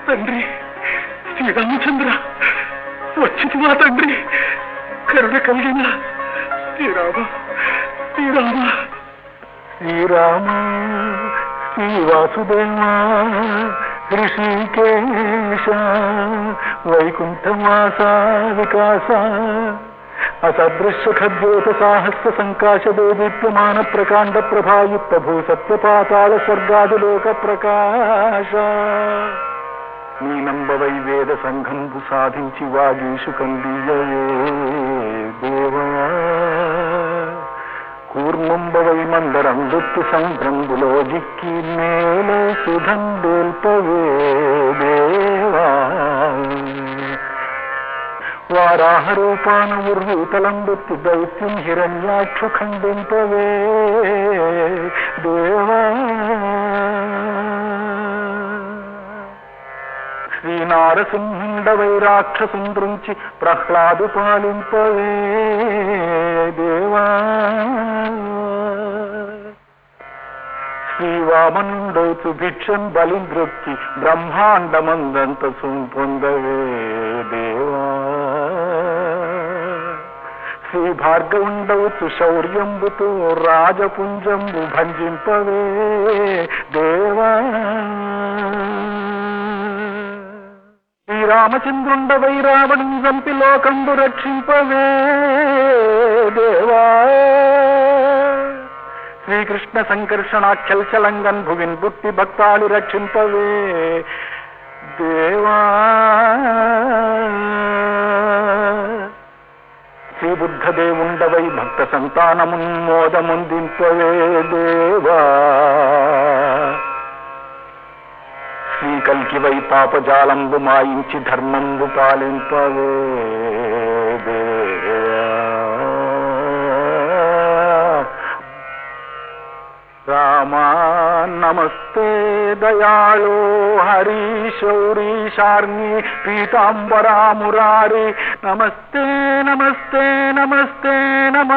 తండ్రి శ్రీరామచంద్ర వచ్చింది మా తండ్రి కరుణ కలిగిన శ్రీరామ శ్రీరామ శ్రీరామ శ్రీ వాసుదేవ ఋషికేశ వైకుంఠమాస వికాస అసదృశ్య ఖద్యోత సాహస్ర సంకాశ దేదీప్యమాన ప్రకాండ ప్రభాయుక్త భూ సత్యపాతాళ స్వర్గాదిలోక ప్రకాశ నీనంబవై వేద సంఘంబు సాధించి వాగీషు కందియవే దేవా కూర్మంబవై మందరం దుత్తు సంభ్రంబులో జిక్కి నేల సుధండేల్పవే దేవా వారాహ రూపాన ఉర్వీతలం దుత్తి దైత్యం హిరణ్యాక్షు ఖండింపవే దేవా శ్రీనారసింహుండవై రాక్షసుం దృంచి ప్రహ్లాదు పాలింపవే దేవా శ్రీవామనుండోచు భిక్షం బలింద్రొక్కి బ్రహ్మాండమందంత పొందవే దేవా శ్రీ భార్గవుండవచ్చు శౌర్యంబుతో రాజపుంజంబు భంజింపవే దేవా శ్రీరామచంద్రుండవై రావణం చంపి లోకంబు రక్షింపవే దేవా శ్రీకృష్ణ సంకర్షణాఖ్యల్చలంగన్ భువిన్ బుట్టి భక్తాలు రక్షింపవే దేవా శ్రీబుద్ధదేవుండవై భక్త సంతానమున్మోదముందింపవే దేవా శ్రీకల్కి వై పాపజాలంబు మాయించి ధర్మంబు పాలింపవే దేవా రామా నమస్తే దయాళో హరి శౌరీ శార్మి పీతాంబరా మురారి నమస్తే నమస్తే నమస్తే నమ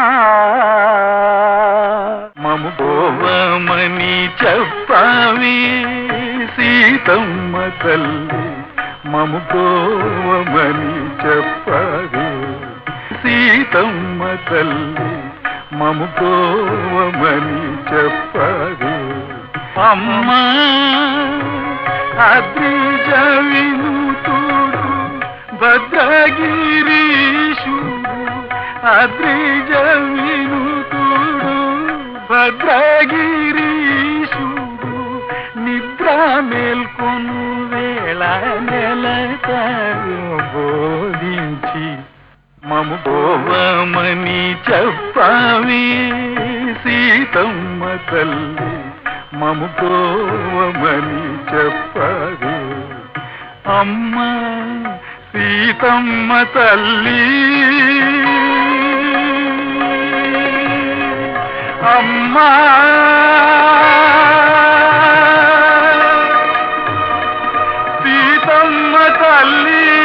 మము గోవమని చెప్పవి సీతమ్మ తల్లి మము గోవమని చెప్పవి సీతమ్మ తల్లి మము గోవమని చెప్పవి అమ్మా అద్రిజ వినుతుడు భద్రగిరీశుడు అద్రిజ వినుతుడు భద్రగిరీశుడు నిద్ర మేల్కొను వేళ నెలతారు బోధించి మము గోవమని చెప్పవి సీతమ్మ తల్లి మము గోవమని చెప్పవి అమ్మ సీతమ్మ తల్లి అమ్మా సీతమ్మ తల్లి